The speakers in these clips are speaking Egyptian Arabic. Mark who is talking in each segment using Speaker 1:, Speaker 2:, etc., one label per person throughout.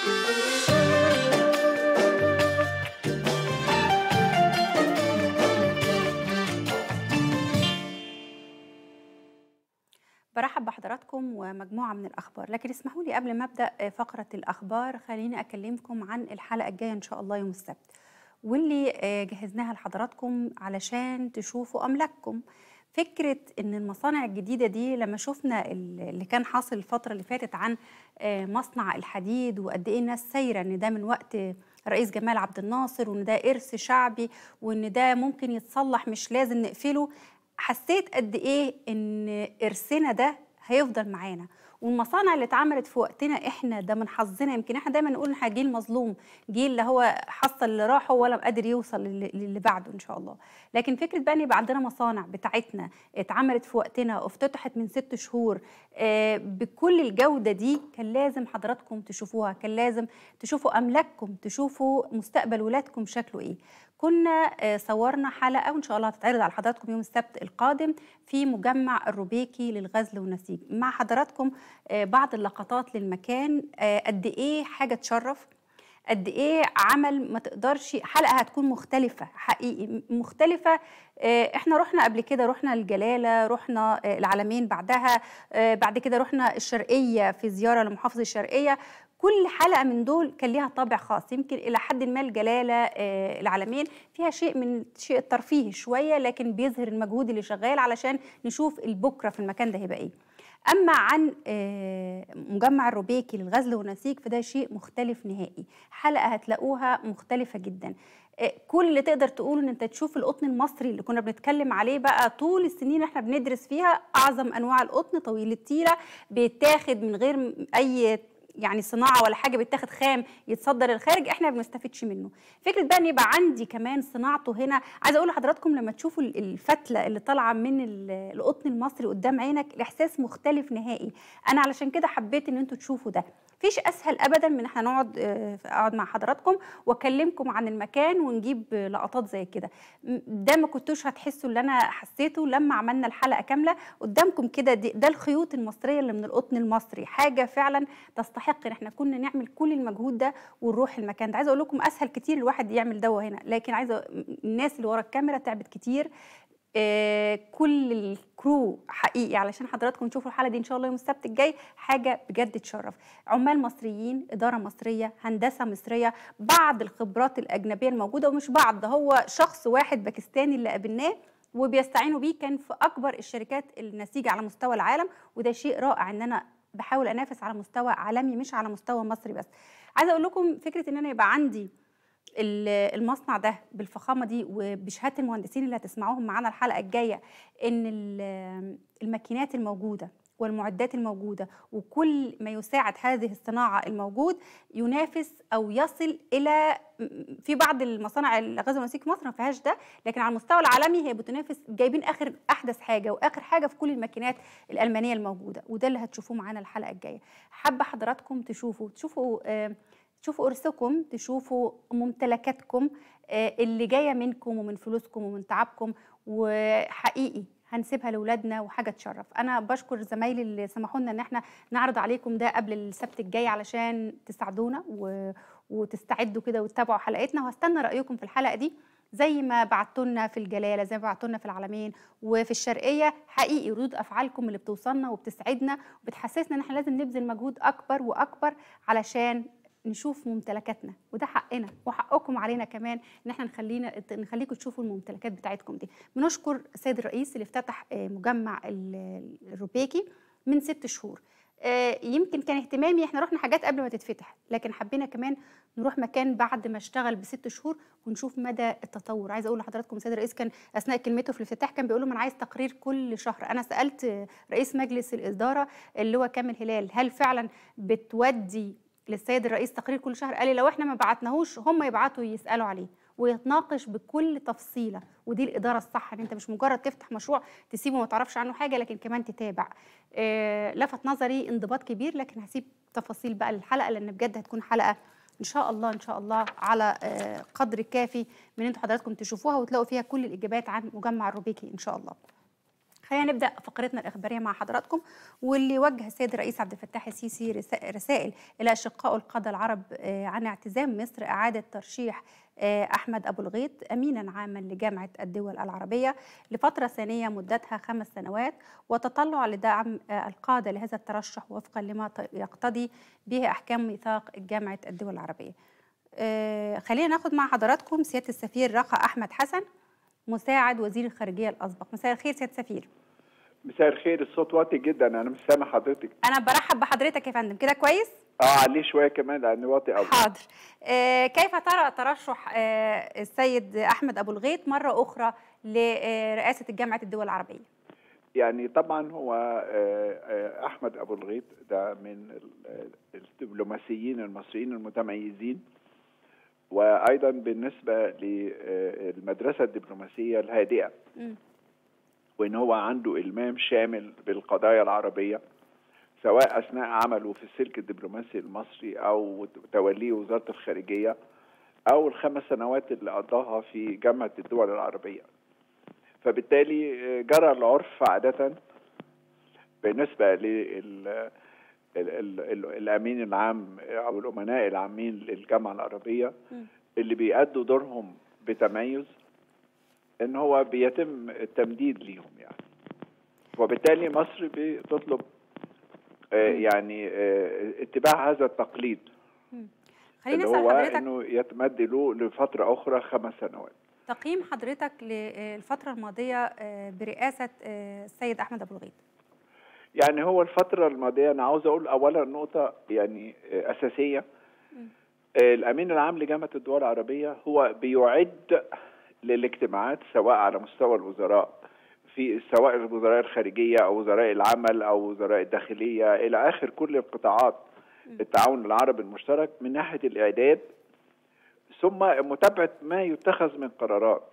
Speaker 1: برحب بحضراتكم ومجموعة من الأخبار لكن اسمحوا لي قبل ما أبدأ فقرة الأخبار خليني أكلمكم عن الحلقة الجاية إن شاء الله يوم السبت واللي جهزناها لحضراتكم علشان تشوفوا أملاككم فكرة إن المصانع الجديدة دي لما شفنا اللي كان حاصل الفترة اللي فاتت عن مصنع الحديد وقد إيه الناس سايرة إن ده من وقت رئيس جمال عبد الناصر وإن ده إرث شعبي وإن ده ممكن يتصلح مش لازم نقفله حسيت قد ايه ان ارثنا ده هيفضل معانا والمصانع اللي اتعملت في وقتنا احنا ده من حظنا يمكن احنا دايما نقول احنا جيل مظلوم جيل اللي هو حصل اللي راحه ولا قادر يوصل للي بعده ان شاء الله لكن فكره بقى ان يبقى عندنا مصانع بتاعتنا اتعملت في وقتنا وافتتحت من ست شهور آه بكل الجوده دي كان لازم حضراتكم تشوفوها كان لازم تشوفوا املاككم تشوفوا مستقبل ولادكم شكله ايه كنا صورنا حلقه وان شاء الله هتتعرض على حضراتكم يوم السبت القادم في مجمع الروبيكي للغزل والنسيج مع حضراتكم بعض اللقطات للمكان قد ايه حاجه تشرف قد ايه عمل ما تقدرش حلقه هتكون مختلفه حقيقي مختلفه احنا رحنا قبل كده رحنا الجلاله رحنا العلمين بعدها بعد كده رحنا الشرقيه في زياره لمحافظه الشرقيه كل حلقه من دول كان ليها طابع خاص يمكن الى حد ما الجلاله آه العالمين فيها شيء من شيء الترفيه شويه لكن بيظهر المجهود اللي شغال علشان نشوف البكره في المكان ده هيبقى ايه اما عن آه مجمع الروبيكي للغزل والنسيج فده شيء مختلف نهائي حلقه هتلاقوها مختلفه جدا آه كل اللي تقدر تقوله ان انت تشوف القطن المصري اللي كنا بنتكلم عليه بقى طول السنين احنا بندرس فيها اعظم انواع القطن طويل التيره بيتاخد من غير اي يعني صناعه ولا حاجه بيتاخد خام يتصدر الخارج احنا ما بنستفدش منه فكره بقى ان يبقى عندي كمان صناعته هنا عايزه اقول لحضراتكم لما تشوفوا الفتله اللي طالعه من القطن المصري قدام عينك الاحساس مختلف نهائي انا علشان كده حبيت ان انتوا تشوفوا ده فيش اسهل ابدا من احنا نقعد اقعد مع حضراتكم واكلمكم عن المكان ونجيب لقطات زي كده ده ما كنتوش هتحسوا اللي انا حسيته لما عملنا الحلقه كامله قدامكم كده ده الخيوط المصريه اللي من القطن المصري حاجه فعلا تستحق ان احنا كنا نعمل كل المجهود ده ونروح المكان ده عايزه اقول لكم اسهل كتير الواحد يعمل ده هنا لكن عايزه الناس اللي ورا الكاميرا تعبت كتير آه كل الكرو حقيقي علشان حضراتكم تشوفوا الحلقه دي ان شاء الله يوم السبت الجاي حاجه بجد تشرف عمال مصريين اداره مصريه هندسه مصريه بعض الخبرات الاجنبيه الموجوده ومش بعض ده هو شخص واحد باكستاني اللي قابلناه وبيستعينوا بيه كان في اكبر الشركات النسيجه على مستوى العالم وده شيء رائع ان انا بحاول انافس على مستوى عالمي مش على مستوى مصري بس عايزه اقول لكم فكره ان انا يبقى عندي المصنع ده بالفخامه دي وبشهاده المهندسين اللي هتسمعوهم معانا الحلقه الجايه ان الماكينات الموجوده والمعدات الموجوده وكل ما يساعد هذه الصناعه الموجود ينافس او يصل الى في بعض المصانع الغاز والنسيج في مصر ما فيهاش ده لكن على المستوى العالمي هي بتنافس جايبين اخر احدث حاجه واخر حاجه في كل الماكينات الالمانيه الموجوده وده اللي هتشوفوه معانا الحلقه الجايه حابه حضراتكم تشوفوا تشوفوا آه تشوفوا ارثكم تشوفوا ممتلكاتكم اللي جايه منكم ومن فلوسكم ومن تعبكم وحقيقي هنسيبها لاولادنا وحاجه تشرف انا بشكر زمايلي اللي سمحوا لنا ان احنا نعرض عليكم ده قبل السبت الجاي علشان تساعدونا و... وتستعدوا كده وتتابعوا حلقتنا وهستنى رايكم في الحلقه دي زي ما بعتوا لنا في الجلاله زي ما بعتوا لنا في العالمين وفي الشرقيه حقيقي ردود افعالكم اللي بتوصلنا وبتسعدنا وبتحسسنا ان احنا لازم نبذل مجهود اكبر واكبر علشان نشوف ممتلكاتنا وده حقنا وحقكم علينا كمان ان احنا نخلينا نخليكم تشوفوا الممتلكات بتاعتكم دي بنشكر السيد الرئيس اللي افتتح مجمع الروبيكي من ست شهور يمكن كان اهتمامي احنا رحنا حاجات قبل ما تتفتح لكن حبينا كمان نروح مكان بعد ما اشتغل بست شهور ونشوف مدى التطور عايزه اقول لحضراتكم السيد الرئيس كان اثناء كلمته في الافتتاح كان بيقول لهم انا عايز تقرير كل شهر انا سالت رئيس مجلس الاداره اللي هو كامل هلال هل فعلا بتودي للسيد الرئيس تقرير كل شهر قال لي لو احنا ما بعتناهوش هم يبعتوا يسالوا عليه ويتناقش بكل تفصيله ودي الاداره الصح ان انت مش مجرد تفتح مشروع تسيبه وما تعرفش عنه حاجه لكن كمان تتابع آه لفت نظري انضباط كبير لكن هسيب تفاصيل بقى للحلقه لان بجد هتكون حلقه ان شاء الله ان شاء الله على آه قدر كافي من انتوا حضراتكم تشوفوها وتلاقوا فيها كل الاجابات عن مجمع الروبيكي ان شاء الله خلينا نبدا فقرتنا الاخباريه مع حضراتكم واللي وجه السيد الرئيس عبد الفتاح السيسي رسائل الى اشقائه القاده العرب عن اعتزام مصر اعاده ترشيح احمد ابو الغيط امينا عاما لجامعه الدول العربيه لفتره ثانيه مدتها خمس سنوات وتطلع لدعم القاده لهذا الترشح وفقا لما يقتضي به احكام ميثاق جامعه الدول العربيه. خلينا ناخد مع حضراتكم سياده السفير رخا احمد حسن مساعد وزير الخارجيه الاسبق مساء الخير سياده السفير
Speaker 2: مساء الخير الصوت واطي جدا انا مش سامع حضرتك
Speaker 1: انا برحب بحضرتك يا فندم كده كويس
Speaker 2: اه عليه شويه كمان لان واطي قوي
Speaker 1: حاضر آه كيف ترى ترشح آه السيد احمد ابو الغيط مره اخرى لرئاسه جامعه الدول العربيه
Speaker 2: يعني طبعا هو آه احمد ابو الغيط ده من الدبلوماسيين المصريين المتميزين وايضا بالنسبه للمدرسه الدبلوماسيه الهادئه م. وان هو عنده المام شامل بالقضايا العربيه سواء اثناء عمله في السلك الدبلوماسي المصري او توليه وزاره الخارجيه او الخمس سنوات اللي قضاها في جامعه الدول العربيه فبالتالي جرى العرف عاده بالنسبه لل الامين العام او الامناء العامين للجامعه العربيه اللي بيأدوا دورهم بتميز ان هو بيتم التمديد ليهم يعني وبالتالي مصر بتطلب يعني اتباع هذا التقليد
Speaker 1: خليني
Speaker 2: اللي
Speaker 1: اسال
Speaker 2: هو
Speaker 1: حضرتك
Speaker 2: انه يتمد له لفتره اخرى خمس سنوات
Speaker 1: تقييم حضرتك للفتره الماضيه برئاسه السيد احمد ابو الغيط
Speaker 2: يعني هو الفترة الماضية أنا عاوز أقول أولا نقطة يعني أساسية الأمين العام لجامعة الدول العربية هو بيعد للاجتماعات سواء على مستوى الوزراء في سواء الوزراء الخارجية أو وزراء العمل أو وزراء الداخلية إلى آخر كل القطاعات التعاون العربي المشترك من ناحية الإعداد ثم متابعة ما يتخذ من قرارات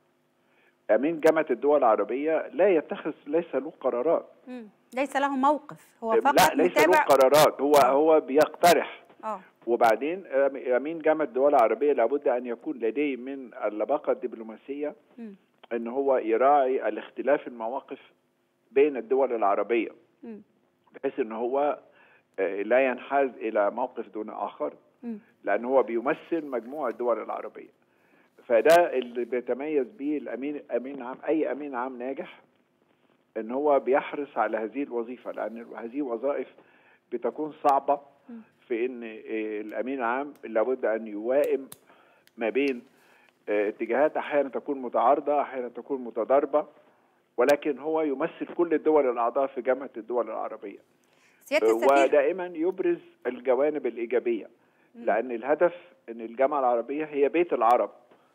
Speaker 2: امين جامعه الدول العربيه لا يتخذ ليس له قرارات
Speaker 1: مم. ليس له موقف هو فقط
Speaker 2: لا ليس له
Speaker 1: متابع
Speaker 2: قرارات هو
Speaker 1: آه.
Speaker 2: هو بيقترح
Speaker 1: اه
Speaker 2: وبعدين امين جامعه الدول العربيه لابد ان يكون لديه من اللباقه الدبلوماسيه
Speaker 1: مم.
Speaker 2: ان هو يراعي الاختلاف المواقف بين الدول العربيه
Speaker 1: مم.
Speaker 2: بحيث ان هو آه، لا ينحاز الى موقف دون اخر
Speaker 1: مم.
Speaker 2: لان هو بيمثل مجموع الدول العربيه فده اللي بيتميز به الامين امين عام اي امين عام ناجح ان هو بيحرص على هذه الوظيفه لان هذه وظائف بتكون صعبه
Speaker 1: مم.
Speaker 2: في ان آه، الامين العام لابد ان يوائم ما بين آه، اتجاهات احيانا تكون متعارضه احيانا تكون متضاربه ولكن هو يمثل كل الدول الاعضاء في جامعه الدول العربيه
Speaker 1: سياده السفير
Speaker 2: ودائما يبرز الجوانب الايجابيه
Speaker 1: مم.
Speaker 2: لان الهدف ان الجامعه العربيه هي بيت العرب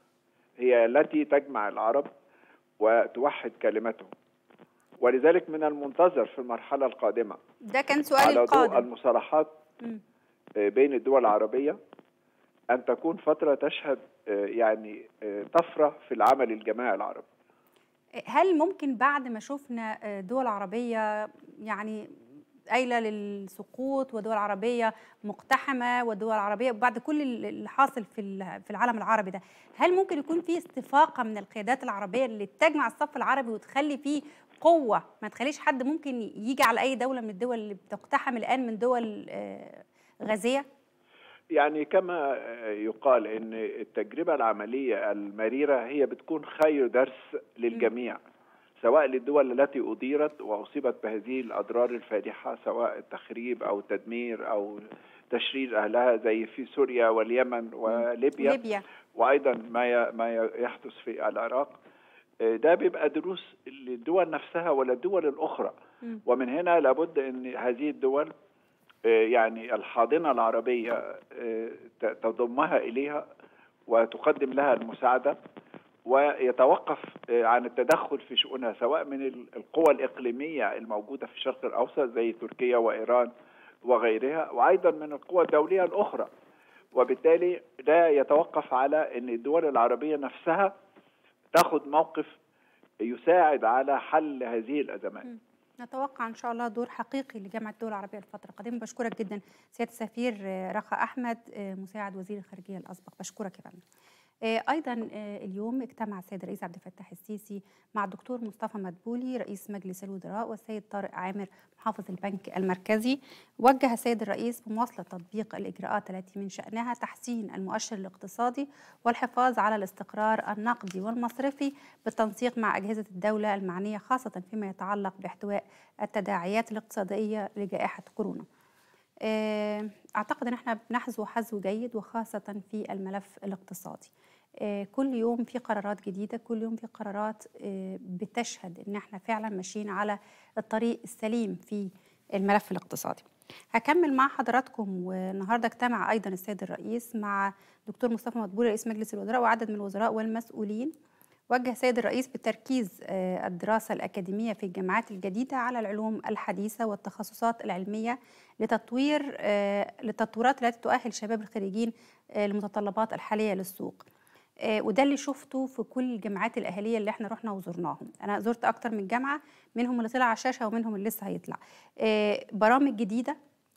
Speaker 2: هي التي تجمع العرب وتوحد كلمتهم ولذلك من المنتظر في المرحله القادمه
Speaker 1: ده كان سؤالي
Speaker 2: على ضوء
Speaker 1: القادم
Speaker 2: المصالحات
Speaker 1: مم.
Speaker 2: آه، بين الدول العربيه ان تكون فتره تشهد آه، يعني آه، طفره في العمل الجماعي العربي
Speaker 1: هل ممكن بعد ما شفنا دول عربية يعني قايلة للسقوط ودول عربية مقتحمة ودول عربية بعد كل اللي حاصل في ال- في العالم العربي ده هل ممكن يكون في استفاقة من القيادات العربية اللي تجمع الصف العربي وتخلي فيه قوة ما تخليش حد ممكن يجي على أي دولة من الدول اللي بتقتحم الآن من دول آه، غازية؟
Speaker 2: يعني كما آه، يقال ان التجربه العمليه المريره هي بتكون خير درس للجميع سواء للدول التي أديرت وأصيبت بهذه الأضرار الفادحة سواء التخريب أو التدمير أو تشريد أهلها زي في سوريا واليمن وليبيا
Speaker 1: ليبيا
Speaker 2: وأيضا ما ي- ما ي- يحدث في العراق آه، ده بيبقى دروس للدول نفسها ولا الدول الأخرى
Speaker 1: مم.
Speaker 2: ومن هنا لابد أن هذه الدول آه، يعني الحاضنة العربية آه، ت- تضمها إليها وتقدم لها المساعدة ويتوقف آه، عن التدخل في شؤونها سواء من ال- القوى الإقليمية الموجودة في الشرق الأوسط زي تركيا وإيران وغيرها وأيضا من القوى الدولية الأخرى وبالتالي ده يتوقف على أن الدول العربية نفسها تاخذ موقف يساعد على حل هذه الأزمات
Speaker 1: مم. نتوقع ان شاء الله دور حقيقي لجامعه الدول العربيه الفتره القادمه بشكرك جدا سياده السفير آه، رخا احمد آه، مساعد وزير الخارجيه الاسبق بشكرك يا فندم ايضا اليوم اجتمع السيد الرئيس عبد الفتاح السيسي مع الدكتور مصطفى مدبولي رئيس مجلس الوزراء والسيد طارق عامر محافظ البنك المركزي وجه السيد الرئيس بمواصله تطبيق الاجراءات التي من شانها تحسين المؤشر الاقتصادي والحفاظ على الاستقرار النقدي والمصرفي بالتنسيق مع اجهزه الدوله المعنيه خاصه فيما يتعلق باحتواء التداعيات الاقتصاديه لجائحه كورونا. اعتقد ان احنا بنحذو حذو جيد وخاصه في الملف الاقتصادي. كل يوم في قرارات جديده كل يوم في قرارات بتشهد ان احنا فعلا ماشيين على الطريق السليم في الملف الاقتصادي هكمل مع حضراتكم والنهارده اجتمع ايضا السيد الرئيس مع دكتور مصطفى مدبولي رئيس مجلس الوزراء وعدد من الوزراء والمسؤولين وجه السيد الرئيس بتركيز الدراسة الأكاديمية في الجامعات الجديدة على العلوم الحديثة والتخصصات العلمية لتطوير للتطويرات التي تؤهل شباب الخريجين المتطلبات الحالية للسوق وده اللي شفته في كل الجامعات الاهليه اللي احنا رحنا وزرناهم انا زرت اكتر من جامعه منهم اللي طلع على الشاشه ومنهم اللي لسه هيطلع برامج جديده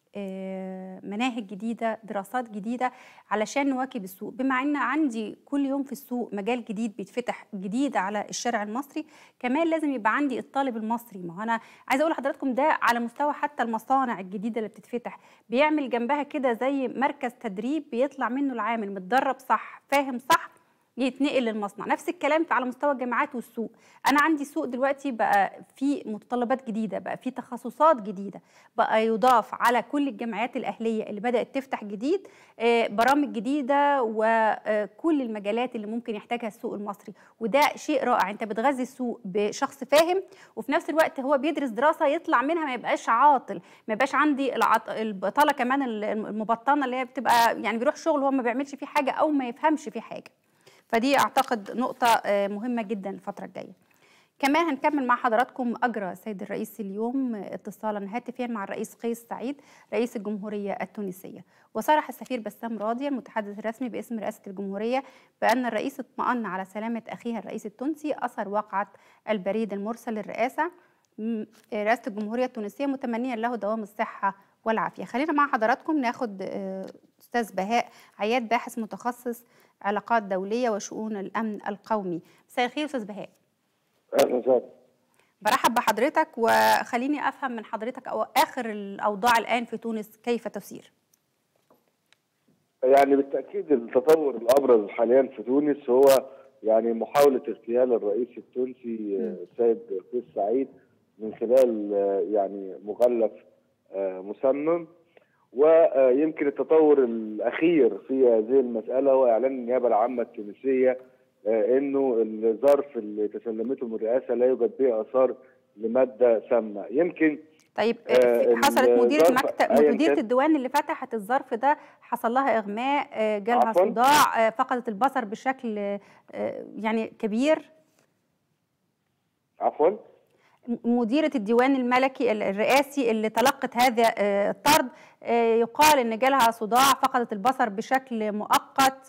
Speaker 1: مناهج جديده دراسات جديده علشان نواكب السوق بما ان عندي كل يوم في السوق مجال جديد بيتفتح جديد على الشارع المصري كمان لازم يبقى عندي الطالب المصري ما هو انا عايزه اقول لحضراتكم ده على مستوى حتى المصانع الجديده اللي بتتفتح بيعمل جنبها كده زي مركز تدريب بيطلع منه العامل متدرب صح فاهم صح يتنقل للمصنع نفس الكلام على مستوى الجامعات والسوق انا عندي سوق دلوقتي بقى في متطلبات جديده بقى في تخصصات جديده بقى يضاف على كل الجامعات الاهليه اللي بدات تفتح جديد برامج جديده وكل المجالات اللي ممكن يحتاجها السوق المصري وده شيء رائع انت بتغذي السوق بشخص فاهم وفي نفس الوقت هو بيدرس دراسه يطلع منها ما يبقاش عاطل ما يبقاش عندي العط... البطاله كمان المبطنه اللي هي بتبقى يعني بيروح شغل وهو ما بيعملش فيه حاجه او ما يفهمش فيه حاجه فدي اعتقد نقطه مهمه جدا الفتره الجايه كمان هنكمل مع حضراتكم اجرى السيد الرئيس اليوم اتصالا هاتفيا مع الرئيس قيس سعيد رئيس الجمهوريه التونسيه وصرح السفير بسام راضي المتحدث الرسمي باسم رئاسه الجمهوريه بان الرئيس اطمأن على سلامه اخيه الرئيس التونسي اثر وقعه البريد المرسل للرئاسه رئاسه الجمهوريه التونسيه متمنيا له دوام الصحه والعافيه خلينا مع حضراتكم ناخد استاذ بهاء عياد باحث متخصص علاقات دوليه وشؤون الامن القومي مساء الخير استاذ بهاء
Speaker 3: اهلا وسهلا
Speaker 1: برحب بحضرتك وخليني افهم من حضرتك أو اخر الاوضاع الان في تونس كيف تسير
Speaker 3: يعني بالتاكيد التطور الابرز حاليا في تونس هو يعني محاوله اغتيال الرئيس التونسي السيد قيس سعيد من خلال يعني مغلف مسمم ويمكن التطور الاخير في هذه المساله هو اعلان النيابه العامه التونسيه انه الظرف اللي تسلمته من الرئاسه لا يوجد به اثار لماده سامه يمكن
Speaker 1: طيب حصلت مديره مكتب مديره الديوان اللي فتحت الظرف ده حصل لها اغماء جالها عفوا. صداع فقدت البصر بشكل يعني كبير
Speaker 3: عفوا
Speaker 1: مديرة الديوان الملكي الرئاسي اللي تلقت هذا الطرد يقال ان جالها صداع فقدت البصر بشكل مؤقت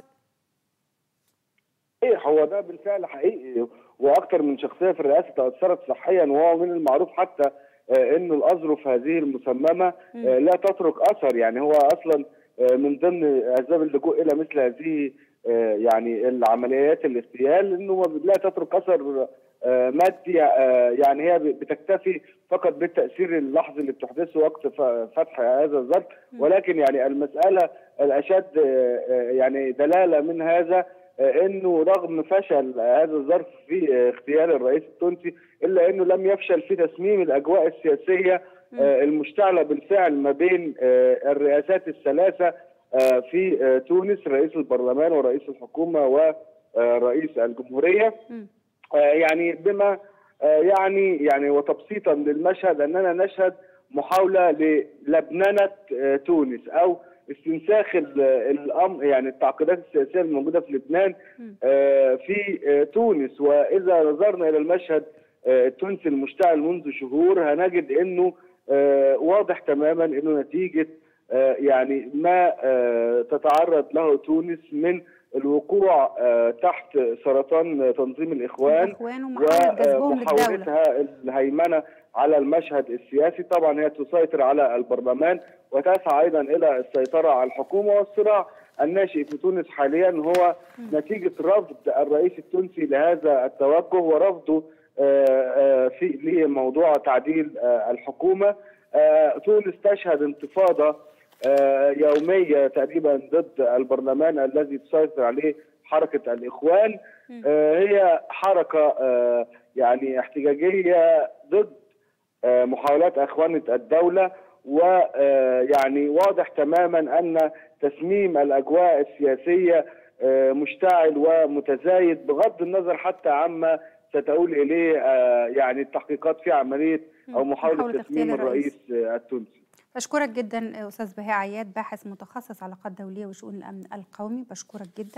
Speaker 3: ايه هو ده بالفعل حقيقي واكثر من شخصيه في الرئاسه تاثرت صحيا وهو من المعروف حتى انه الاظرف هذه المسممه لا تترك اثر يعني هو اصلا من ضمن اسباب اللجوء الى مثل هذه يعني العمليات الاغتيال انه لا تترك اثر مادي يعني هي بتكتفي فقط بالتاثير اللحظي اللي بتحدثه وقت فتح هذا الظرف ولكن يعني المساله الاشد يعني دلاله من هذا انه رغم فشل هذا الظرف في اغتيال الرئيس التونسي الا انه لم يفشل في تسميم الاجواء السياسيه المشتعله بالفعل ما بين الرئاسات الثلاثه في تونس رئيس البرلمان ورئيس الحكومه ورئيس الجمهوريه يعني بما يعني يعني وتبسيطا للمشهد اننا نشهد محاوله للبننه تونس او استنساخ الامر يعني التعقيدات السياسيه الموجوده في لبنان في تونس واذا نظرنا الى المشهد التونسي المشتعل منذ شهور هنجد انه واضح تماما انه نتيجه يعني ما تتعرض له تونس من الوقوع تحت سرطان تنظيم الاخوان ومحاولتها الهيمنه على المشهد السياسي طبعا هي تسيطر على البرلمان وتسعى ايضا الى السيطره على الحكومه والصراع الناشئ في تونس حاليا هو نتيجه رفض الرئيس التونسي لهذا التوجه ورفضه في لموضوع تعديل الحكومه تونس تشهد انتفاضه يوميه تقريبا ضد البرلمان الذي تسيطر عليه حركه الاخوان هي حركه يعني احتجاجيه ضد محاولات اخوانه الدوله ويعني واضح تماما ان تسميم الاجواء السياسيه مشتعل ومتزايد بغض النظر حتى عما ستؤول اليه يعني التحقيقات في عمليه او محاوله تسميم الرئيس التونسي.
Speaker 1: بشكرك جدا استاذ بهاء عياد باحث متخصص علاقات دوليه وشؤون الامن القومي بشكرك جدا.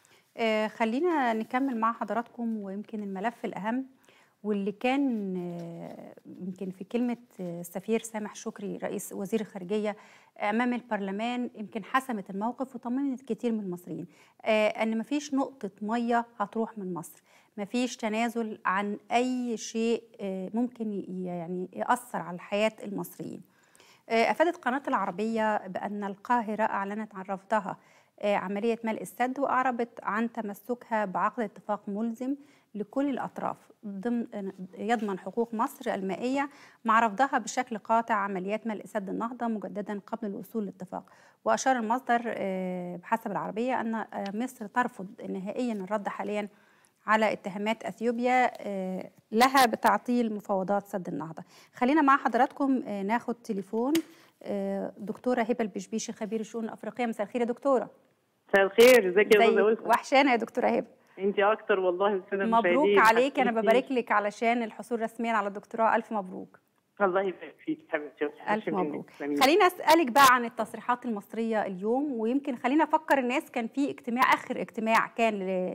Speaker 1: خلينا نكمل مع حضراتكم ويمكن الملف الاهم واللي كان يمكن في كلمة السفير سامح شكري رئيس وزير الخارجية أمام البرلمان يمكن حسمت الموقف وطمنت كتير من المصريين أن مفيش نقطة مية هتروح من مصر مفيش تنازل عن أي شيء ممكن يعني يأثر على حياة المصريين أفادت قناة العربية بأن القاهرة أعلنت عن رفضها عملية ملء السد وأعربت عن تمسكها بعقد اتفاق ملزم لكل الأطراف ضمن يضمن حقوق مصر المائية مع رفضها بشكل قاطع عمليات ملء سد النهضة مجددا قبل الوصول لاتفاق وأشار المصدر بحسب العربية أن مصر ترفض نهائيا الرد حاليا على اتهامات اثيوبيا لها بتعطيل مفاوضات سد النهضه. خلينا مع حضراتكم ناخد تليفون دكتوره هبه البشبيشي خبير الشؤون الافريقيه مساء الخير يا دكتوره.
Speaker 4: مساء الخير ازيك يا استاذه
Speaker 1: وحشانه يا دكتوره هبه.
Speaker 4: انت اكتر والله السنه
Speaker 1: مبروك عليك انا ببارك لك علشان الحصول رسميا على الدكتوراه الف مبروك.
Speaker 4: الله يبارك فيك حبيبتي
Speaker 1: الف مبروك خلينا اسالك بقى عن التصريحات المصريه اليوم ويمكن خلينا افكر الناس كان في اجتماع اخر اجتماع كان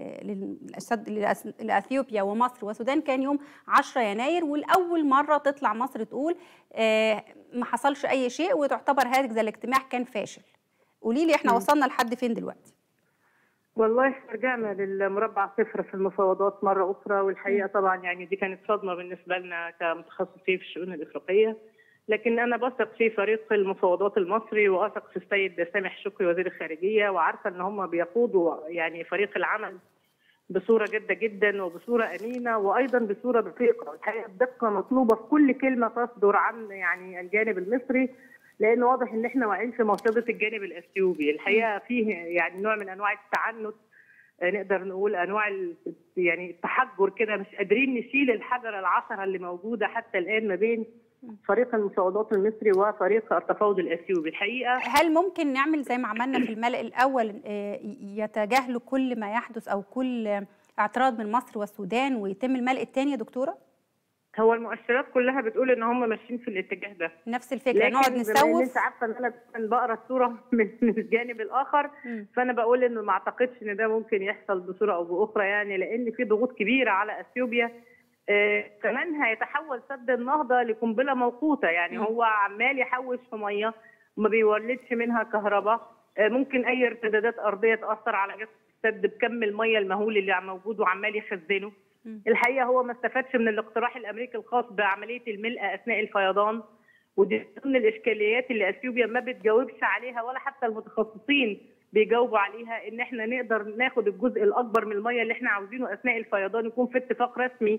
Speaker 1: لاثيوبيا ومصر والسودان كان يوم 10 يناير والاول مره تطلع مصر تقول آه ما حصلش اي شيء وتعتبر هذا الاجتماع كان فاشل قولي لي احنا م. وصلنا لحد فين دلوقتي
Speaker 4: والله رجعنا للمربع صفر في المفاوضات مرة أخرى والحقيقة طبعا يعني دي كانت صدمة بالنسبة لنا كمتخصصين في الشؤون الإفريقية لكن أنا بثق في فريق المفاوضات المصري وأثق في السيد سامح شكري وزير الخارجية وعارفة إن هم بيقودوا يعني فريق العمل بصورة جادة جدا وبصورة أمينة وأيضا بصورة دقيقة الحقيقة الدقة مطلوبة في كل كلمة تصدر عن يعني الجانب المصري لان واضح ان احنا واقعين في مصيده الجانب الاثيوبي الحقيقه فيه يعني نوع من انواع التعنت نقدر نقول انواع يعني التحجر كده مش قادرين نشيل الحجر العشره اللي موجوده حتى الان ما بين فريق المفاوضات المصري وفريق التفاوض الاثيوبي الحقيقه
Speaker 1: هل ممكن نعمل زي ما عملنا في الملأ الاول يتجاهلوا كل ما يحدث او كل اعتراض من مصر والسودان ويتم الملء الثاني يا دكتوره؟
Speaker 4: هو المؤشرات كلها بتقول ان هم ماشيين في الاتجاه ده
Speaker 1: نفس الفكره نقعد نسوف
Speaker 4: انت عارفه ان انا بقرا الصوره من الجانب الاخر م. فانا بقول انه ما اعتقدش ان ده ممكن يحصل بصوره او باخرى يعني لان في ضغوط كبيره على اثيوبيا آه كمان هيتحول سد النهضه لقنبله موقوته يعني م. هو عمال يحوش في ميه وما بيولدش منها كهرباء آه ممكن اي ارتدادات ارضيه تاثر على جسم السد بكم الميه المهول اللي موجود وعمال يخزنه الحقيقه هو ما استفادش من الاقتراح الامريكي الخاص بعمليه الملء اثناء الفيضان ودي ضمن الاشكاليات اللي اثيوبيا ما بتجاوبش عليها ولا حتى المتخصصين بيجاوبوا عليها ان احنا نقدر ناخد الجزء الاكبر من الميه اللي احنا عاوزينه اثناء الفيضان يكون في اتفاق رسمي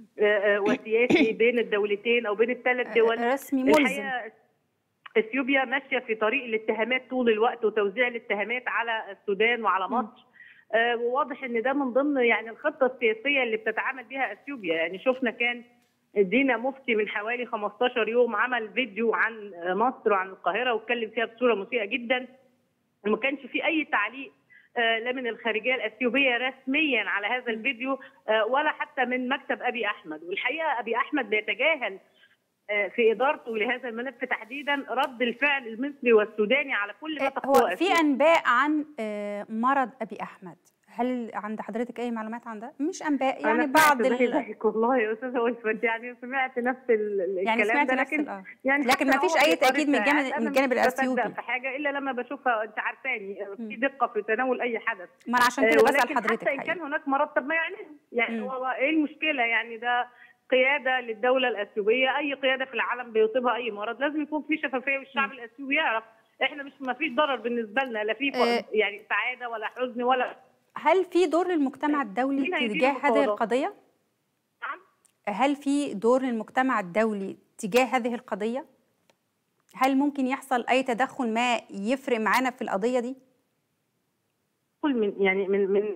Speaker 4: وسياسي بين الدولتين او بين الثلاث دول
Speaker 1: رسمي ملزم
Speaker 4: اثيوبيا ماشيه في طريق الاتهامات طول الوقت وتوزيع الاتهامات على السودان وعلى مصر آه وواضح ان ده من ضمن يعني الخطه السياسيه اللي بتتعامل بها اثيوبيا يعني شفنا كان دينا مفتي من حوالي 15 يوم عمل فيديو عن مصر وعن القاهره واتكلم فيها بصوره مسيئه جدا وما كانش في اي تعليق آه لا من الخارجيه الاثيوبيه رسميا على هذا الفيديو آه ولا حتى من مكتب ابي احمد والحقيقه ابي احمد بيتجاهل في ادارته لهذا الملف تحديدا رد الفعل المصري والسوداني على كل ما
Speaker 1: هو في انباء عن مرض ابي احمد هل عند حضرتك اي معلومات عن ده مش انباء يعني بعض
Speaker 4: ال... والله يا استاذه وفد يعني سمعت نفس الكلام
Speaker 1: يعني سمعت
Speaker 4: ده
Speaker 1: نفس
Speaker 4: لكن
Speaker 1: يعني لكن ما فيش اي تاكيد من الجانب من الجانب الاثيوبي
Speaker 4: في حاجه الا لما بشوفها انت عارفاني في دقه في تناول اي حدث
Speaker 1: ما انا عشان كده بسال حضرتك
Speaker 4: حتى ان كان هناك مرض طب ما يعني يعني هو ايه المشكله يعني ده قياده للدوله الاثيوبيه اي قياده في العالم بيصيبها اي مرض لازم يكون في شفافيه والشعب الاثيوبي يعرف احنا مش ما فيش ضرر بالنسبه لنا لا في
Speaker 1: آه.
Speaker 4: يعني سعاده ولا حزن ولا
Speaker 1: هل في دور للمجتمع الدولي
Speaker 4: مين هيدير
Speaker 1: تجاه هذه
Speaker 4: المفاوضات؟
Speaker 1: القضيه
Speaker 4: نعم.
Speaker 1: هل في دور للمجتمع الدولي تجاه هذه القضيه هل ممكن يحصل اي تدخل ما يفرق معانا في القضيه دي
Speaker 4: كل من يعني من من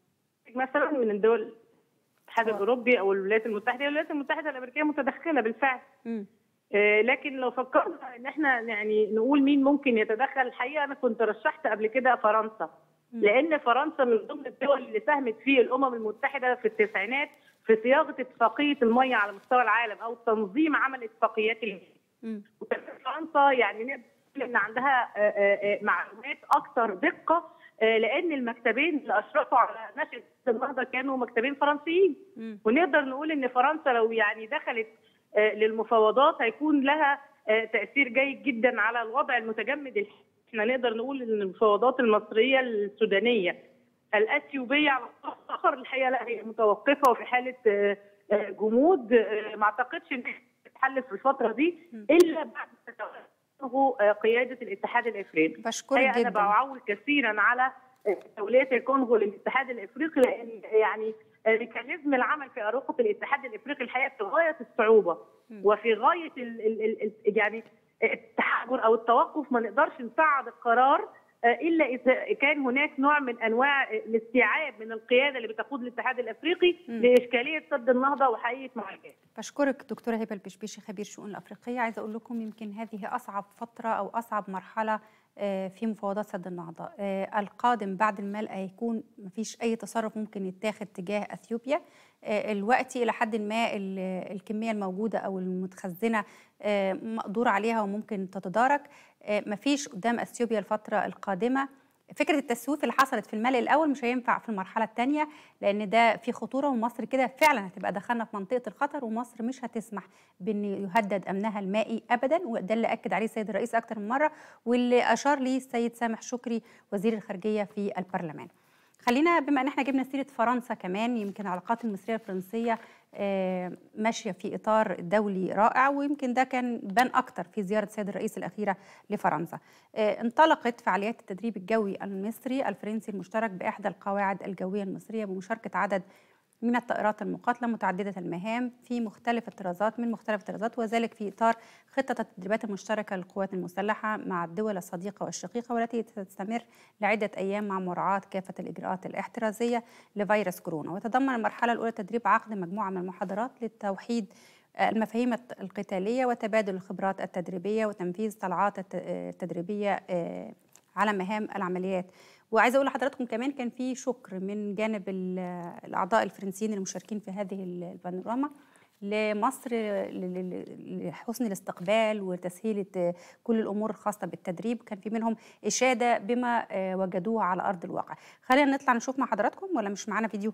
Speaker 4: مثلا من الدول الاتحاد الاوروبي او الولايات المتحده الولايات المتحده الامريكيه متدخله بالفعل
Speaker 1: مم.
Speaker 4: آه، لكن لو فكرنا ان احنا يعني نقول مين ممكن يتدخل الحقيقه انا كنت رشحت قبل كده فرنسا
Speaker 1: مم.
Speaker 4: لان فرنسا من ضمن الدول اللي ساهمت في الامم المتحده في التسعينات في صياغه اتفاقيه الميه على مستوى العالم او تنظيم عمل اتفاقيات المياه
Speaker 1: مم.
Speaker 4: وكمان فرنسا يعني نقدر نقول ان عندها آه، آه، آه، معلومات اكثر دقه آه، لان المكتبين اللي اشرفوا على نشر النهضه كانوا مكتبين فرنسيين
Speaker 1: مم.
Speaker 4: ونقدر نقول ان فرنسا لو يعني دخلت آه، للمفاوضات هيكون لها آه، تاثير جيد جدا على الوضع المتجمد الحالي. احنا نقدر نقول ان المفاوضات المصريه السودانيه الاثيوبيه على الطرف الاخر الحقيقه لا هي متوقفه وفي حاله آه، آه، جمود آه، ما اعتقدش ان هي تتحل في الفتره دي الا بعد ما تتوجه، آه، قياده الاتحاد الافريقي
Speaker 1: بشكرك
Speaker 4: الحقيقة انا
Speaker 1: جدا
Speaker 4: بعول كثيرا على دولية الكونغو للاتحاد الافريقي لان يعني ميكانيزم العمل في اروقه الاتحاد الافريقي الحقيقه في غايه الصعوبه وفي غايه ال ال ال ال يعني التحجر او التوقف ما نقدرش نصعد القرار الا اذا كان هناك نوع من انواع الاستيعاب من القياده اللي بتقود الاتحاد الافريقي
Speaker 1: مم.
Speaker 4: لاشكاليه سد النهضه وحقيقه معالجه
Speaker 1: بشكرك دكتورة هبة البشبيشي خبير شؤون الأفريقية عايزة أقول لكم يمكن هذه أصعب فترة أو أصعب مرحلة آه، في مفاوضات سد النهضة آه، القادم بعد الملء هيكون مفيش أي تصرف ممكن يتاخد تجاه أثيوبيا آه، الوقت إلى حد ما ال- الكمية الموجودة أو المتخزنة آه، مقدور عليها وممكن تتدارك آه، مفيش قدام أثيوبيا الفترة القادمة فكرة التسويف اللي حصلت في الملء الأول مش هينفع في المرحلة الثانية لأن ده في خطورة ومصر كده فعلا هتبقى دخلنا في منطقة الخطر ومصر مش هتسمح بأن يهدد أمنها المائي أبدا وده اللي أكد عليه السيد الرئيس أكتر من مرة واللي أشار ليه السيد سامح شكري وزير الخارجية في البرلمان خلينا بما ان احنا جبنا سيره فرنسا كمان يمكن العلاقات المصريه الفرنسيه آه، ماشيه في اطار دولي رائع ويمكن ده كان بان اكتر في زياره السيد الرئيس الاخيره لفرنسا. آه، انطلقت فعاليات التدريب الجوي المصري الفرنسي المشترك باحدى القواعد الجويه المصريه بمشاركه عدد من الطائرات المقاتله متعدده المهام في مختلف الطرازات من مختلف الطرازات وذلك في اطار خطه التدريبات المشتركه للقوات المسلحه مع الدول الصديقه والشقيقه والتي تستمر لعده ايام مع مراعاه كافه الاجراءات الاحترازيه لفيروس كورونا وتضمن المرحله الاولى تدريب عقد مجموعه من المحاضرات للتوحيد المفاهيم الت- القتاليه وتبادل الخبرات التدريبيه وتنفيذ طلعات الت- التدريبيه آه، على مهام العمليات وعايزه اقول لحضراتكم كمان كان في شكر من جانب ال- الاعضاء الفرنسيين المشاركين في هذه ال- البانوراما لمصر ل- ل- لحسن الاستقبال وتسهيل آه، كل الامور الخاصه بالتدريب كان في منهم اشاده بما آه، وجدوه على ارض الواقع خلينا نطلع نشوف مع حضراتكم ولا مش معانا فيديو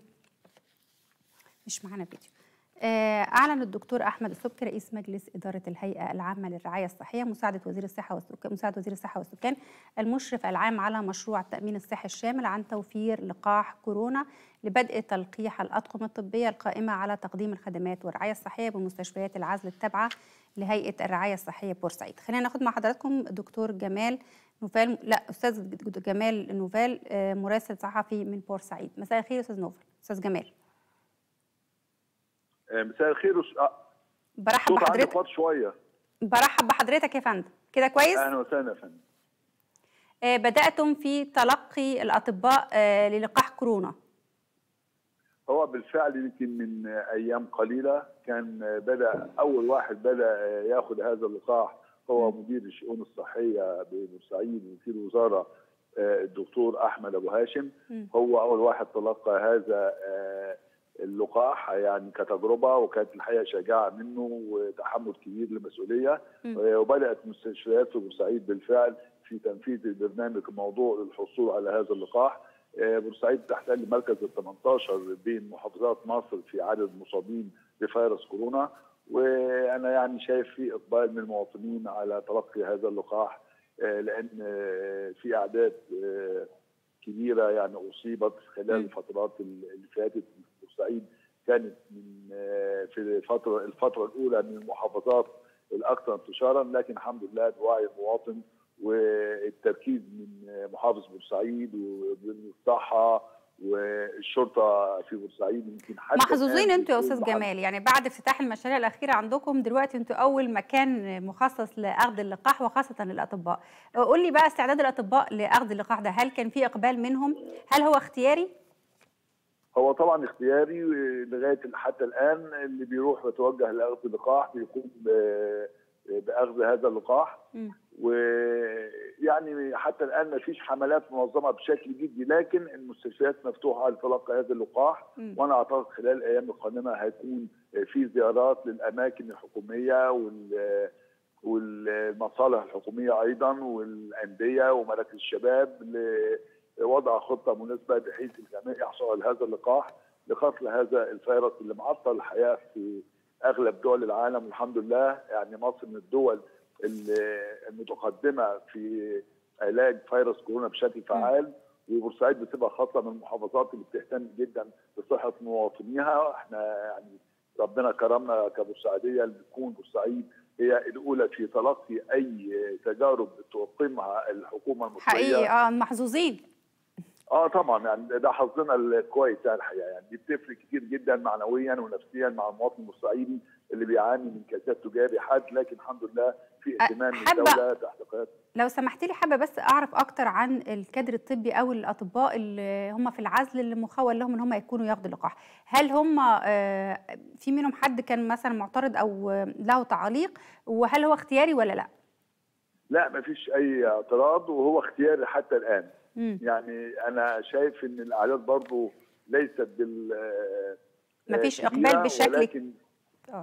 Speaker 1: مش معانا فيديو آه، أعلن الدكتور أحمد السبكي رئيس مجلس إدارة الهيئة العامة للرعاية الصحية مساعدة وزير الصحة والسكان مساعد وزير الصحة والسكان المشرف العام على مشروع التأمين الصحي الشامل عن توفير لقاح كورونا لبدء تلقيح الأطقم الطبية القائمة على تقديم الخدمات والرعاية الصحية بمستشفيات العزل التابعة لهيئة الرعاية الصحية بورسعيد خلينا ناخد مع حضراتكم دكتور جمال نوفال لا أستاذ جمال نوفال آه، مراسل صحفي من بورسعيد مساء الخير يا أستاذ نوفل أستاذ جمال
Speaker 5: مساء الخير وس- آه،
Speaker 1: برحب
Speaker 5: صوت عندي
Speaker 1: بحضرتك
Speaker 5: خاط شويه
Speaker 1: برحب بحضرتك يا فندم كده كويس
Speaker 5: اهلا وسهلا يا فندم
Speaker 1: آه بدأتم في تلقي الأطباء آه للقاح كورونا
Speaker 5: هو بالفعل يمكن من ايام قليله كان بدا اول واحد بدا ياخذ هذا اللقاح هو مدير الشؤون الصحيه ببورسعيد وكيل الوزاره آه، الدكتور احمد ابو هاشم
Speaker 1: مم.
Speaker 5: هو اول واحد تلقى هذا آه، اللقاح يعني كتجربه وكانت الحقيقه شجاعه منه وتحمل كبير للمسؤوليه
Speaker 1: مم.
Speaker 5: آه، وبدات مستشفيات في بورسعيد بالفعل في تنفيذ البرنامج الموضوع للحصول على هذا اللقاح آه، بورسعيد تحتل المركز ال 18 بين محافظات مصر في عدد مصابين بفيروس كورونا وانا يعني شايف في اقبال من المواطنين على تلقي هذا اللقاح آه، لان آه، في اعداد آه، كبيره يعني اصيبت خلال
Speaker 1: مم.
Speaker 5: الفترات اللي فاتت في بورسعيد كانت من آه، في الفتره الفتره الاولى من المحافظات الاكثر انتشارا لكن الحمد لله بوعي المواطن والتركيز من محافظ بورسعيد والصحه والشرطه في بورسعيد يمكن حتى
Speaker 1: محظوظين
Speaker 5: الآن
Speaker 1: انتوا يا
Speaker 5: في كل
Speaker 1: استاذ
Speaker 5: محافظة.
Speaker 1: جمال يعني بعد افتتاح المشاريع الاخيره عندكم دلوقتي انتوا اول مكان مخصص لاخذ اللقاح وخاصه للاطباء قول لي بقى استعداد الاطباء لاخذ اللقاح ده هل كان في اقبال منهم هل هو اختياري
Speaker 5: هو طبعا اختياري لغايه حتى الان اللي بيروح ويتوجه لاخذ اللقاح بيقوم ب- باخذ هذا اللقاح
Speaker 1: مم.
Speaker 5: ويعني حتى الان ما فيش حملات منظمه بشكل جدي لكن المستشفيات مفتوحه لتلقي هذا اللقاح
Speaker 1: مم.
Speaker 5: وانا اعتقد خلال الايام القادمه هيكون في زيارات للاماكن الحكوميه وال والمصالح الحكوميه ايضا والانديه ومراكز الشباب لوضع خطه مناسبه بحيث الجميع يحصل على هذا اللقاح لقتل هذا الفيروس اللي معطل الحياه في اغلب دول العالم والحمد لله يعني مصر من الدول ال- المتقدمه في علاج فيروس كورونا بشكل فعال وبورسعيد بتبقى خاصه من المحافظات اللي بتهتم جدا بصحه مواطنيها احنا يعني ربنا كرمنا كبورسعيديه اللي بتكون بورسعيد هي الاولى في تلقي اي تجارب تقيمها الحكومه المصريه
Speaker 1: حقيقي اه محظوظين
Speaker 5: اه طبعا يعني ده حظنا الكويس يعني الحقيقه يعني دي بتفرق كتير جدا معنويا ونفسيا مع المواطن البورسعيدي اللي بيعاني من كساد تجاري حاد لكن الحمد لله في اهتمام من
Speaker 1: حابة-
Speaker 5: الدوله تحت قياده
Speaker 1: لو سمحت لي حابه بس اعرف اكتر عن الكادر الطبي او الاطباء اللي هم في العزل اللي مخول لهم ان هم يكونوا ياخدوا اللقاح هل هم آه، في منهم حد كان مثلا معترض او آه، له تعليق وهل هو اختياري ولا لا
Speaker 5: لا ما فيش اي اعتراض وهو اختياري حتى الان
Speaker 1: مم.
Speaker 5: يعني انا شايف ان الاعداد برضو ليست بال
Speaker 1: مفيش
Speaker 5: آه،
Speaker 1: إقبال
Speaker 5: كبيرة،
Speaker 1: بشكل-
Speaker 5: ولكن
Speaker 1: اه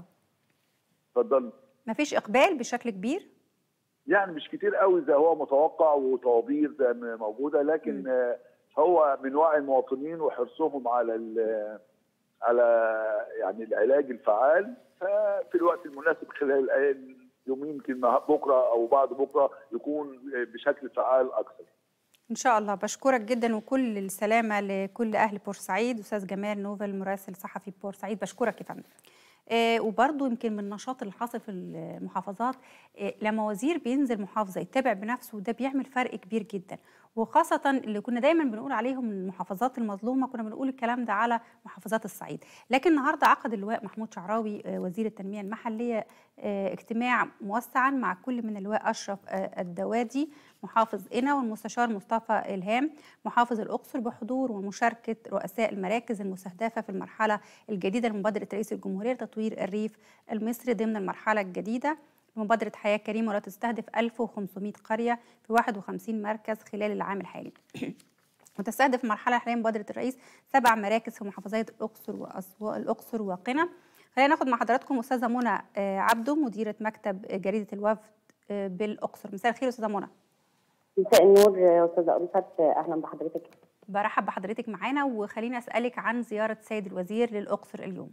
Speaker 5: اتفضل
Speaker 1: مفيش اقبال بشكل كبير
Speaker 5: يعني مش كتير قوي زي هو متوقع وطوابير زي ما موجوده لكن
Speaker 1: مم.
Speaker 5: آه، هو من وعي المواطنين وحرصهم على ال- على يعني العلاج الفعال ففي الوقت المناسب خلال الأيام- يومين يمكن بكره او بعد بكره يكون بشكل فعال اكثر.
Speaker 1: ان شاء الله بشكرك جدا وكل السلامه لكل اهل بورسعيد استاذ جمال نوفل مراسل صحفي بورسعيد بشكرك يا فندم آه وبرضه يمكن من النشاط اللي حاصل في المحافظات آه لما وزير بينزل محافظه يتابع بنفسه ده بيعمل فرق كبير جدا وخاصة اللي كنا دايما بنقول عليهم المحافظات المظلومة كنا بنقول الكلام ده على محافظات الصعيد لكن النهاردة عقد اللواء محمود شعراوي آه، وزير التنمية المحلية آه، اجتماع موسعا مع كل من اللواء أشرف آه، الدوادي محافظ قنا والمستشار مصطفى إلهام محافظ الأقصر بحضور ومشاركة رؤساء المراكز المستهدفة في المرحلة الجديدة لمبادرة رئيس الجمهورية لتطوير الريف المصري ضمن المرحلة الجديدة مبادرة حياة كريمة ولا تستهدف 1500 قرية في 51 مركز خلال العام الحالي وتستهدف المرحلة الحالية مبادرة الرئيس سبع مراكز في محافظات الأقصر وأسوان الأقصر وقنا خلينا ناخد مع حضراتكم أستاذة منى آه، عبده مديرة مكتب جريدة الوفد آه، بالأقصر مساء الخير أستاذة منى
Speaker 6: مساء النور يا استاذه ألفت اهلا بحضرتك
Speaker 1: برحب بحضرتك معانا وخليني أسألك عن زيارة سيد الوزير للأقصر اليوم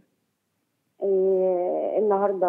Speaker 6: إيه النهارده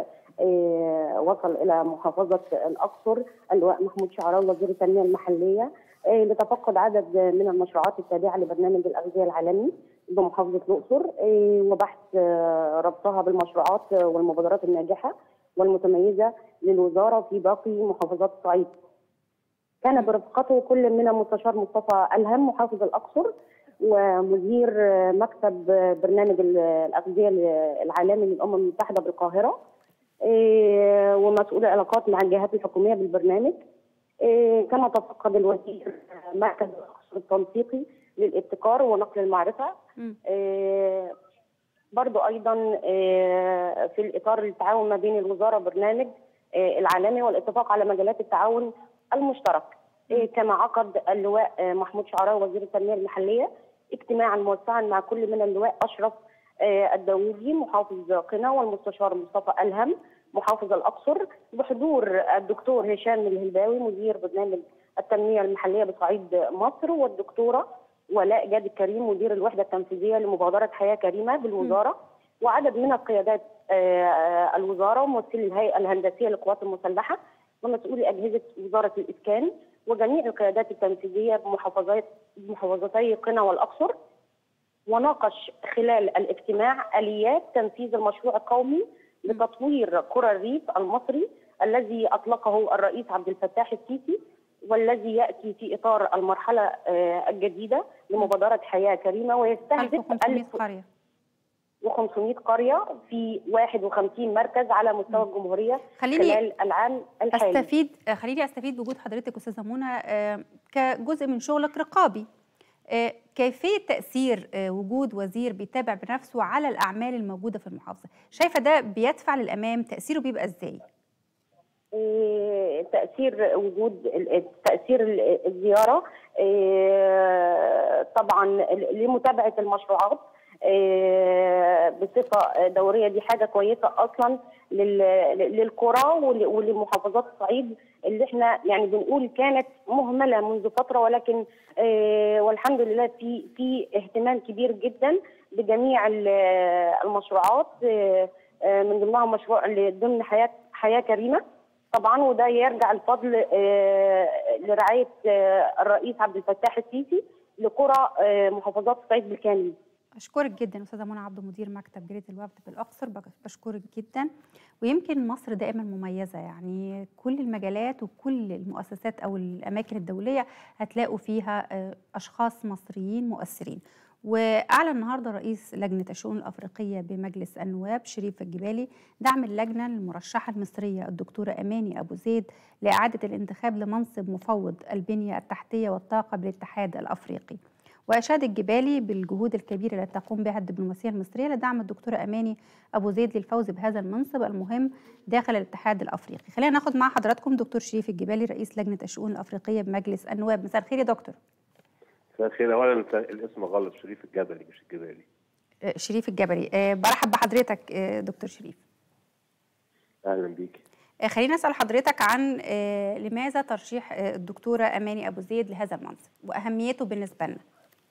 Speaker 6: إيه وصل الى محافظه الاقصر اللواء محمود شعراوي وزير التنميه المحليه إيه لتفقد عدد من المشروعات التابعه لبرنامج الاغذيه العالمي بمحافظه الاقصر إيه وبحث آه، ربطها بالمشروعات والمبادرات الناجحه والمتميزه للوزاره في باقي محافظات الصعيد. كان برفقته كل من المستشار مصطفى الهم محافظ الاقصر ومدير مكتب برنامج الاغذيه العالمي للامم المتحده بالقاهره إيه، ومسؤول العلاقات مع الجهات الحكوميه بالبرنامج إيه، كما تفقد الوزير مركز الاقصر التنسيقي للابتكار ونقل المعرفه
Speaker 1: مم.
Speaker 6: إيه، برضو ايضا إيه، في الاطار التعاون ما بين الوزاره وبرنامج إيه، العالمي والاتفاق على مجالات التعاون المشترك إيه، كما عقد اللواء آه، محمود شعراوي وزير التنميه المحليه اجتماعا موسعا مع كل من اللواء اشرف آه، الداوودي محافظ قنا والمستشار مصطفى الهم محافظ الاقصر بحضور الدكتور هشام الهلباوي مدير برنامج التنميه المحليه بصعيد مصر والدكتوره ولاء جاد الكريم مدير الوحده التنفيذيه لمبادره حياه كريمه بالوزاره وعدد من القيادات آه، آه، الوزاره وممثلي الهيئه الهندسيه للقوات المسلحه ومسؤولي اجهزه وزاره الاسكان وجميع القيادات التنفيذيه بمحافظات بمحافظتي قنا والاقصر وناقش خلال الاجتماع اليات تنفيذ المشروع القومي لتطوير قرى الريف المصري الذي اطلقه الرئيس عبد الفتاح السيسي والذي ياتي في اطار المرحله آه، الجديده لمبادره حياه كريمه ويستهدف
Speaker 1: 1500 قريه
Speaker 6: 1500 قريه في 51 مركز على مستوى الجمهوريه
Speaker 1: خليني
Speaker 6: خلال العام الحالي
Speaker 1: استفيد آه، خليني استفيد بوجود حضرتك استاذه منى آه، كجزء من شغلك رقابي آه، كيفيه تاثير آه، وجود وزير بيتابع بنفسه على الاعمال الموجوده في المحافظه شايفه ده بيدفع للامام تاثيره بيبقى ازاي
Speaker 6: إيه، تأثير وجود ال- تأثير ال- الزيارة إيه، طبعا لمتابعة المشروعات إيه، بصفة دورية دي حاجة كويسة أصلا لل- للقرى ول- ولمحافظات الصعيد اللي احنا يعني بنقول كانت مهملة منذ فترة ولكن إيه، والحمد لله في في اهتمام كبير جدا بجميع ال- المشروعات إيه، إيه، من ضمنها مشروع اللي ضمن حياة حياة كريمة طبعا وده يرجع الفضل آه، لرعايه آه، الرئيس عبد الفتاح السيسي لقرى آه، محافظات الصعيد بالكامل.
Speaker 1: اشكرك جدا استاذه منى عبد مدير مكتب جريده الوفد بالاقصر بك- بشكرك جدا ويمكن مصر دائما مميزه يعني كل المجالات وكل المؤسسات او الاماكن الدوليه هتلاقوا فيها آه، اشخاص مصريين مؤثرين واعلن النهارده رئيس لجنه الشؤون الافريقيه بمجلس النواب شريف الجبالي دعم اللجنه المرشحه المصريه الدكتوره اماني ابو زيد لاعاده الانتخاب لمنصب مفوض البنيه التحتيه والطاقه بالاتحاد الافريقي وأشاد الجبالي بالجهود الكبيرة التي تقوم بها الدبلوماسية المصرية لدعم الدكتورة أماني أبو زيد للفوز بهذا المنصب المهم داخل الاتحاد الأفريقي خلينا ناخد مع حضراتكم دكتور شريف الجبالي رئيس لجنة الشؤون الأفريقية بمجلس النواب مساء الخير يا دكتور
Speaker 7: مساء الخير اولا انت الاسم غلط شريف الجبلي مش الجبالي
Speaker 1: آه، شريف الجبلي آه، برحب بحضرتك آه، دكتور شريف
Speaker 7: اهلا بيك
Speaker 1: آه، خلينا أسأل حضرتك عن آه، لماذا ترشيح آه، الدكتورة أماني أبو زيد لهذا المنصب وأهميته بالنسبة لنا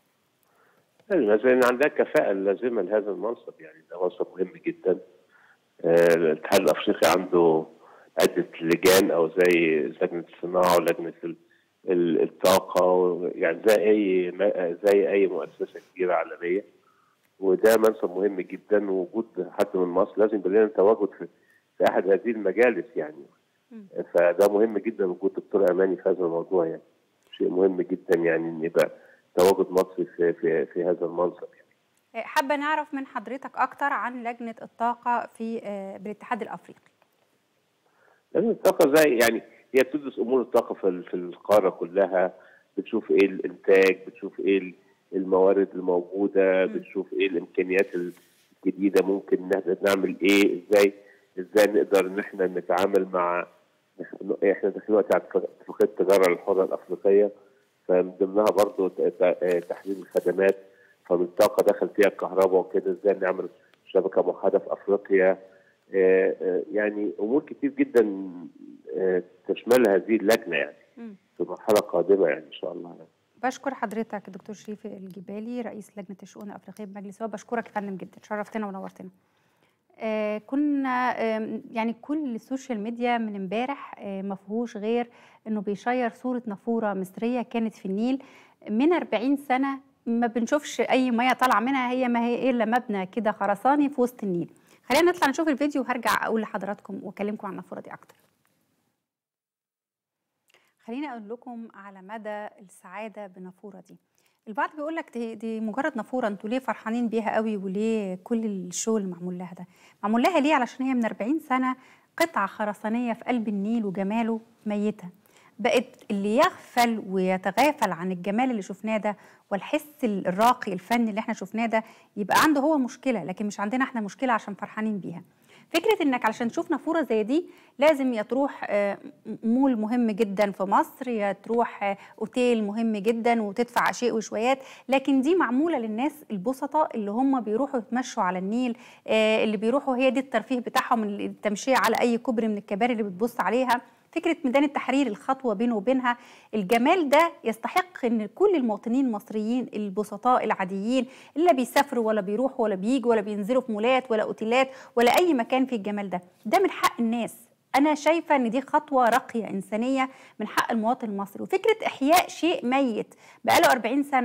Speaker 7: لان عندها كفاءه اللازمه لهذا المنصب يعني ده منصب مهم جدا آه، الاتحاد الافريقي عنده عده لجان او زي لجنه الصناعه ولجنه ال- ال- الطاقه و- يعني زي اي ما- زي اي مؤسسه كبيره عالميه وده منصب مهم جدا ووجود حد من مصر لازم يبقى لنا تواجد في في احد هذه المجالس يعني فده مهم جدا وجود دكتور اماني في هذا الموضوع يعني شيء مهم جدا يعني ان يبقى تواجد مصري في في في هذا المنصب يعني.
Speaker 1: آه، حابة نعرف من حضرتك أكتر عن لجنة الطاقة في آه، بالاتحاد الأفريقي
Speaker 7: لان الطاقه زي يعني هي بتدرس امور الطاقه في ال- في القاره كلها بتشوف ايه الانتاج بتشوف ايه ال- الموارد الموجوده بتشوف ايه الامكانيات الجديده ممكن ان احنا نعمل ايه ازاي ازاي نقدر ان احنا نتعامل مع احنا داخلين دلوقتي على اتفاقيه التجاره الحره الافريقيه فمن ضمنها برضه ت- ت- تحديد الخدمات فمن الطاقه دخل فيها الكهرباء وكده ازاي نعمل شبكه موحده في افريقيا آه، آه، يعني امور كتير جدا آه، تشملها هذه اللجنه يعني
Speaker 1: مم.
Speaker 7: في مرحله قادمه يعني ان شاء الله يعني.
Speaker 1: بشكر حضرتك دكتور شريف الجبالي رئيس لجنة الشؤون الأفريقية بمجلس النواب بشكرك يا فندم جدا شرفتنا ونورتنا آه كنا آه يعني كل السوشيال ميديا من امبارح آه ما فيهوش غير انه بيشير صورة نافورة مصرية كانت في النيل من 40 سنة ما بنشوفش اي ميه طالعه منها هي ما هي الا مبنى كده خرساني في وسط النيل خلينا نطلع نشوف الفيديو وهرجع اقول لحضراتكم واكلمكم عن النافوره دي اكتر خليني اقول لكم على مدى السعاده بالنافوره دي البعض بيقول لك دي, دي مجرد نافوره انتوا ليه فرحانين بيها قوي وليه كل الشغل اللي معمول لها ده معمول لها ليه علشان هي من 40 سنه قطعه خرسانيه في قلب النيل وجماله ميته بقت اللي يغفل ويتغافل عن الجمال اللي شفناه ده والحس الراقي الفني اللي احنا شفناه ده يبقى عنده هو مشكله لكن مش عندنا احنا مشكله عشان فرحانين بيها فكره انك علشان تشوف نافوره زي دي لازم يا تروح آه، مول مهم جدا في مصر يا تروح آه، اوتيل مهم جدا وتدفع شيء وشويات لكن دي معموله للناس البسطاء اللي هم بيروحوا يتمشوا على النيل آه، اللي بيروحوا هي دي الترفيه بتاعهم التمشيه على اي كوبري من الكباري اللي بتبص عليها فكره ميدان التحرير الخطوه بينه وبينها الجمال ده يستحق ان كل المواطنين المصريين البسطاء العاديين اللي لا بيسافروا ولا بيروحوا ولا بيجوا ولا بينزلوا في مولات ولا اوتيلات ولا اي مكان فيه الجمال ده ده من حق الناس انا شايفه ان دي خطوه راقيه انسانيه من حق المواطن المصري وفكره احياء شيء ميت بقاله 40 سنه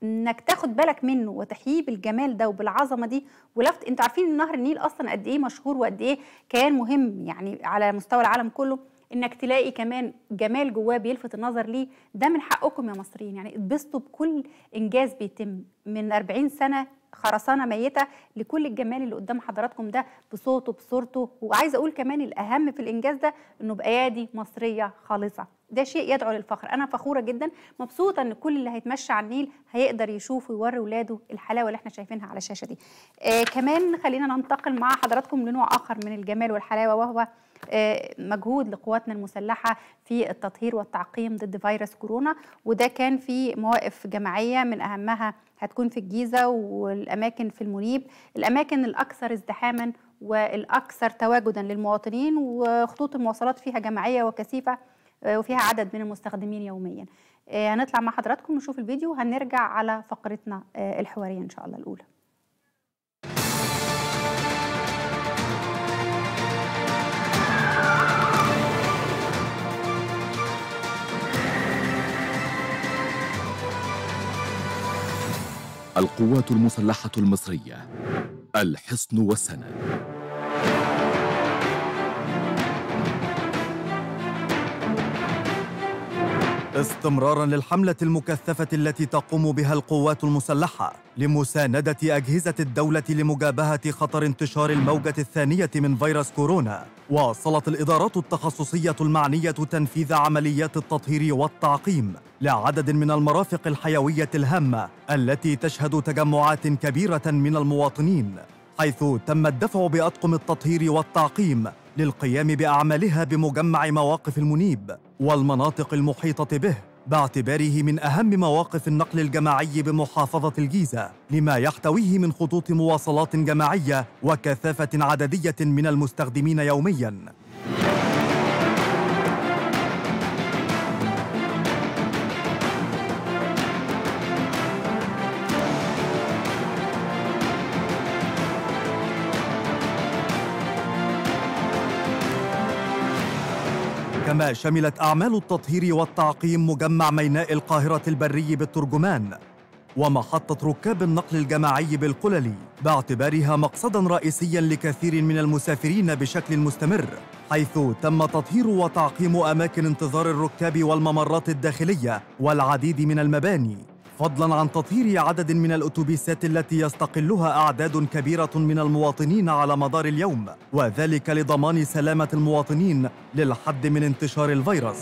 Speaker 1: انك تاخد بالك منه وتحييه بالجمال ده وبالعظمه دي ولفت انتوا عارفين ان نهر النيل اصلا قد ايه مشهور وقد ايه كيان مهم يعني على مستوى العالم كله انك تلاقي كمان جمال جواه بيلفت النظر ليه ده من حقكم يا مصريين يعني اتبسطوا بكل انجاز بيتم من 40 سنه خرسانه ميته لكل الجمال اللي قدام حضراتكم ده بصوته بصورته وعايزه اقول كمان الاهم في الانجاز ده انه بايادي مصريه خالصه ده شيء يدعو للفخر انا فخوره جدا مبسوطه ان كل اللي هيتمشى على النيل هيقدر يشوف ويوري ولاده الحلاوه اللي احنا شايفينها على الشاشه دي آه كمان خلينا ننتقل مع حضراتكم لنوع اخر من الجمال والحلاوه وهو آه، مجهود لقواتنا المسلحة في التطهير والتعقيم ضد فيروس كورونا وده كان في مواقف جماعية من أهمها هتكون في الجيزة والأماكن في المنيب الأماكن الأكثر ازدحاما والأكثر تواجدا للمواطنين وخطوط المواصلات فيها جماعية وكثيفة آه، وفيها عدد من المستخدمين يوميا آه، هنطلع مع حضراتكم نشوف الفيديو وهنرجع على فقرتنا آه، الحوارية إن شاء الله الأولى
Speaker 8: القوات المسلحة المصرية الحصن والسند
Speaker 9: استمرارا للحملة المكثفة التي تقوم بها القوات المسلحة لمساندة أجهزة الدولة لمجابهة خطر انتشار الموجة الثانية من فيروس كورونا واصلت الإدارات التخصصية المعنية تنفيذ عمليات التطهير والتعقيم لعدد من المرافق الحيوية الهامة التي تشهد تجمعات كبيرة من المواطنين حيث تم الدفع بأطقم التطهير والتعقيم للقيام بأعمالها بمجمع مواقف المنيب والمناطق المحيطة به باعتباره من أهم مواقف النقل الجماعي بمحافظة الجيزة لما يحتويه من خطوط مواصلات جماعية وكثافة عددية من المستخدمين يومياً كما شملت أعمال التطهير والتعقيم مجمع ميناء القاهرة البري بالترجمان ومحطة ركاب النقل الجماعي بالقللي باعتبارها مقصدا رئيسيا لكثير من المسافرين بشكل مستمر حيث تم تطهير وتعقيم أماكن انتظار الركاب والممرات الداخلية والعديد من المباني فضلا عن تطهير عدد من الأتوبيسات التي يستقلها أعداد كبيرة من المواطنين على مدار اليوم وذلك لضمان سلامة المواطنين للحد من انتشار الفيروس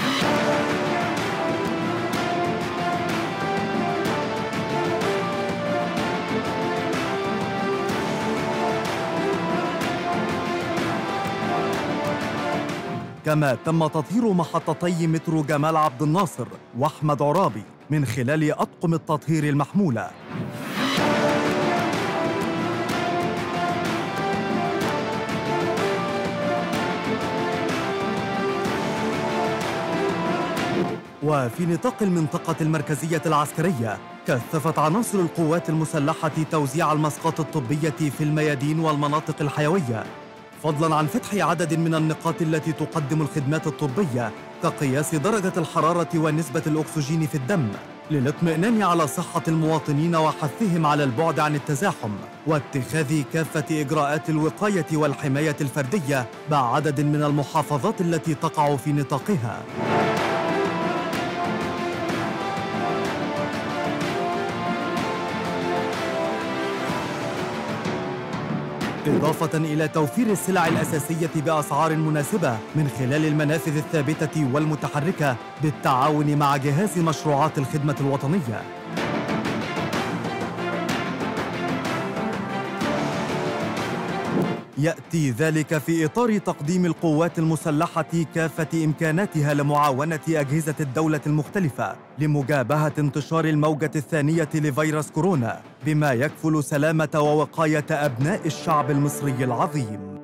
Speaker 9: كما تم تطهير محطتي مترو جمال عبد الناصر واحمد عرابي من خلال اطقم التطهير المحموله وفي نطاق المنطقة المركزية العسكرية كثفت عناصر القوات المسلحة توزيع المسقات الطبية في الميادين والمناطق الحيوية فضلا عن فتح عدد من النقاط التي تقدم الخدمات الطبية كقياس درجة الحرارة ونسبة الأكسجين في الدم للاطمئنان على صحة المواطنين وحثهم على البعد عن التزاحم واتخاذ كافة إجراءات الوقاية والحماية الفردية بعدد من المحافظات التي تقع في نطاقها إضافة إلى توفير السلع الأساسية بأسعار مناسبة من خلال المنافذ الثابتة والمتحركة بالتعاون مع جهاز مشروعات الخدمة الوطنية. يأتي ذلك في إطار تقديم القوات المسلحة كافة إمكاناتها لمعاونة أجهزة الدولة المختلفة لمجابهة انتشار الموجة الثانية لفيروس كورونا بما يكفل سلامة ووقاية أبناء الشعب المصري العظيم.